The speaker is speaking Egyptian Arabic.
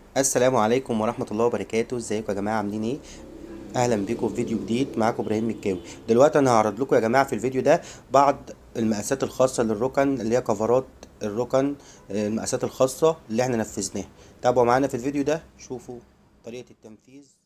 السلام عليكم ورحمة الله وبركاته ازيكم يا جماعة عاملين ايه اهلا بيكم في فيديو جديد معاكم ابراهيم مكاوي دلوقتي انا هعرض لكم يا جماعة في الفيديو ده بعض المقاسات الخاصة للركن اللي هي كفرات الركن آه، المقاسات الخاصة اللي احنا نفذناها تابعوا معانا في الفيديو ده شوفوا طريقة التنفيذ